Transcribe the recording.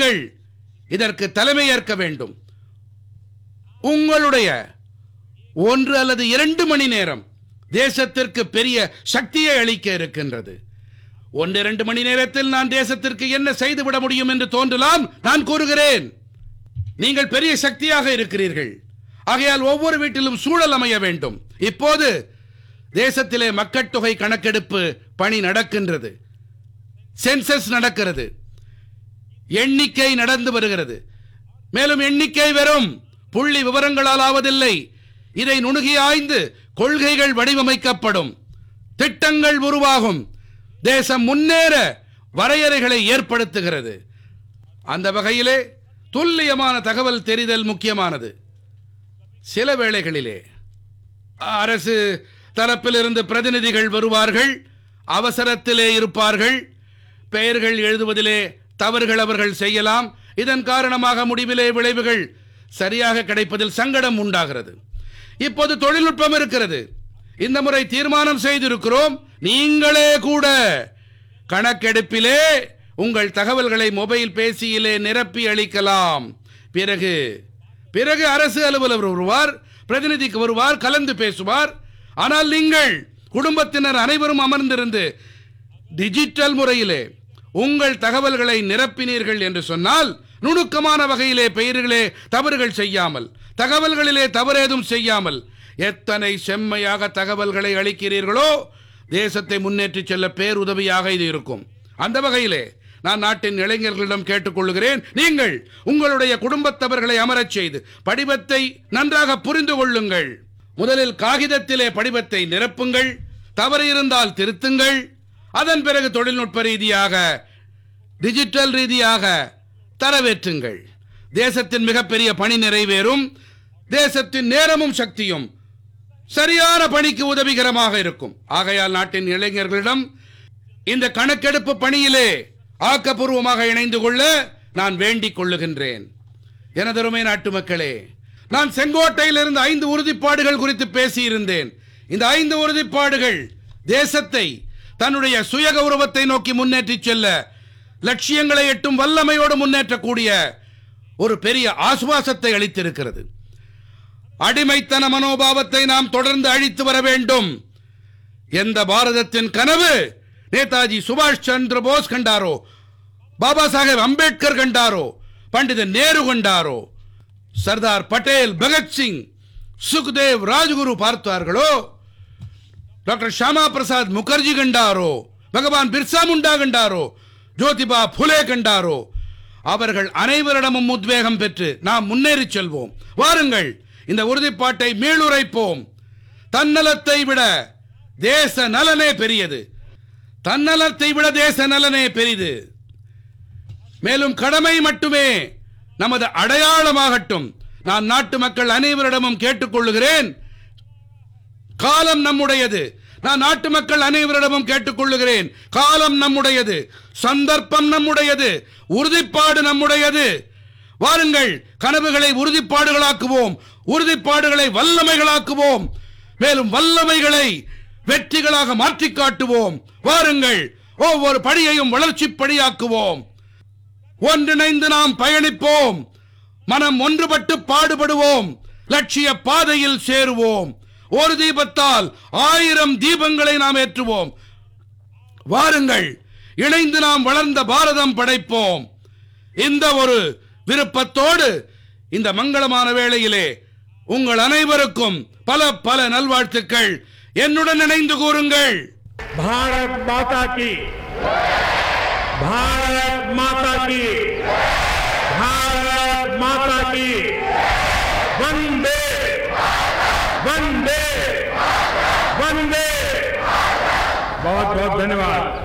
நீங்கள் இதற்கு தலைமையேற்க வேண்டும் உங்களுடைய ஒன்று அல்லது இரண்டு மணி நேரம் தேசத்திற்கு பெரிய சக்தியை அளிக்க இருக்கின்றது ஒன்று இரண்டு மணி நேரத்தில் நான் தேசத்திற்கு என்ன செய்துவிட முடியும் என்று தோன்றலாம் நான் கூறுகிறேன் நீங்கள் பெரிய சக்தியாக இருக்கிறீர்கள் ஆகையால் ஒவ்வொரு வீட்டிலும் சூழல் அமைய வேண்டும் இப்போது தேசத்திலே மக்கட்தொகை கணக்கெடுப்பு பணி நடக்கின்றது சென்சஸ் நடக்கிறது எண்ணிக்கை நடந்து வருகிறது மேலும் எண்ணிக்கை வெறும் புள்ளி விவரங்களால் ஆவதில்லை இதை நுணுகி ஆய்ந்து கொள்கைகள் வடிவமைக்கப்படும் திட்டங்கள் உருவாகும் தேசம் முன்னேற வரையறைகளை ஏற்படுத்துகிறது அந்த வகையிலே துல்லியமான தகவல் தெரிதல் முக்கியமானது சில வேளைகளிலே அரசு தரப்பிலிருந்து பிரதிநிதிகள் வருவார்கள் அவசரத்திலே இருப்பார்கள் பெயர்கள் எழுதுவதிலே தவறுகள் அவர்கள் செய்யலாம் இதன் காரணமாக முடிவிலே விளைவுகள் சரியாக கிடைப்பதில் சங்கடம் உண்டாகிறது இப்போது தொழில்நுட்பம் இருக்கிறது இந்த முறை தீர்மானம் செய்திருக்கிறோம் நீங்களே கூட கணக்கெடுப்பிலே உங்கள் தகவல்களை மொபைல் பேசியிலே நிரப்பி அளிக்கலாம் பிறகு பிறகு அரசு அலுவலர் வருவார் பிரதிநிதிக்கு வருவார் கலந்து பேசுவார் ஆனால் நீங்கள் குடும்பத்தினர் அனைவரும் அமர்ந்திருந்து டிஜிட்டல் முறையிலே உங்கள் தகவல்களை நிரப்பினீர்கள் என்று சொன்னால் நுணுக்கமான வகையிலே பெயர்களே தவறுகள் செய்யாமல் தகவல்களிலே தவறேதும் செய்யாமல் எத்தனை செம்மையாக தகவல்களை அளிக்கிறீர்களோ தேசத்தை முன்னேற்றிச் செல்ல பேருதவியாக இது இருக்கும் அந்த வகையிலே நான் நாட்டின் இளைஞர்களிடம் கேட்டுக்கொள்கிறேன் நீங்கள் உங்களுடைய குடும்பத்தவர்களை அமரச் செய்து படிவத்தை நன்றாக புரிந்து கொள்ளுங்கள் முதலில் காகிதத்திலே படிவத்தை நிரப்புங்கள் தவறு இருந்தால் திருத்துங்கள் அதன் பிறகு தொழில்நுட்ப ரீதியாக டிஜிட்டல் ரீதியாக தரவேற்றுங்கள் தேசத்தின் மிகப்பெரிய பணி நிறைவேறும் தேசத்தின் நேரமும் சக்தியும் சரியான பணிக்கு உதவிகரமாக இருக்கும் ஆகையால் நாட்டின் இளைஞர்களிடம் இந்த கணக்கெடுப்பு பணியிலே ஆக்கப்பூர்வமாக இணைந்து கொள்ள நான் வேண்டிக் கொள்ளுகின்றேன் எனதருமை நாட்டு மக்களே நான் செங்கோட்டையிலிருந்து ஐந்து உறுதிப்பாடுகள் குறித்து பேசியிருந்தேன் இந்த ஐந்து உறுதிப்பாடுகள் தேசத்தை தன்னுடைய சுய கௌரவத்தை நோக்கி முன்னேற்றிச் செல்ல லட்சியங்களை எட்டும் வல்லமையோடு முன்னேற்றக்கூடிய ஒரு பெரிய ஆசுவாசத்தை அளித்திருக்கிறது அடிமைத்தன மனோபாவத்தை நாம் தொடர்ந்து அழித்து வர வேண்டும் எந்த பாரதத்தின் கனவு நேதாஜி சுபாஷ் சந்திர போஸ் கண்டாரோ பாபா சாஹேப் அம்பேத்கர் கண்டாரோ பண்டித நேரு கண்டாரோ சர்தார் பட்டேல் பகத்சிங் சுக்தேவ் ராஜ்குரு பார்த்தார்களோ டாக்டர் ஷாமா பிரசாத் முகர்ஜி கண்டாரோ பகவான் பிர்சா முண்டா கண்டாரோ ஜோதிபா புலே கண்டாரோ அவர்கள் அனைவரிடமும் உத்வேகம் பெற்று நாம் முன்னேறி செல்வோம் வாருங்கள் இந்த உறுதிப்பாட்டை மீளுரைப்போம் தன்னலத்தை விட தேச நலனே பெரியது தன்னலத்தை விட தேச நலனே பெரிது மேலும் கடமை மட்டுமே நமது அடையாளமாகட்டும் நான் நாட்டு மக்கள் அனைவரிடமும் கேட்டுக்கொள்ளுகிறேன் காலம் நம்முடையது நான் நாட்டு மக்கள் அனைவரிடமும் கேட்டுக்கொள்ளுகிறேன் காலம் நம்முடையது சந்தர்ப்பம் நம்முடையது உறுதிப்பாடு நம்முடையது வாருங்கள் கனவுகளை உறுதிப்பாடுகளாக்குவோம் உறுதிப்பாடுகளை வல்லமைகளாக்குவோம் மேலும் வல்லமைகளை வெற்றிகளாக மாற்றிக் காட்டுவோம் வாருங்கள் ஒவ்வொரு படியையும் வளர்ச்சி படியாக்குவோம் ஒன்றிணைந்து நாம் பயணிப்போம் மனம் ஒன்றுபட்டு பாடுபடுவோம் லட்சிய பாதையில் சேருவோம் ஒரு தீபத்தால் ஆயிரம் தீபங்களை நாம் ஏற்றுவோம் வாருங்கள் இணைந்து நாம் வளர்ந்த பாரதம் படைப்போம் இந்த ஒரு விருப்பத்தோடு இந்த மங்களமான வேளையிலே உங்கள் அனைவருக்கும் பல பல நல்வாழ்த்துக்கள் என்னுடன் இணைந்து கூறுங்கள் भारत माता की भारत माता की भारत माता की वंदे वंदे वंदे बहुत बहुत धन्यवाद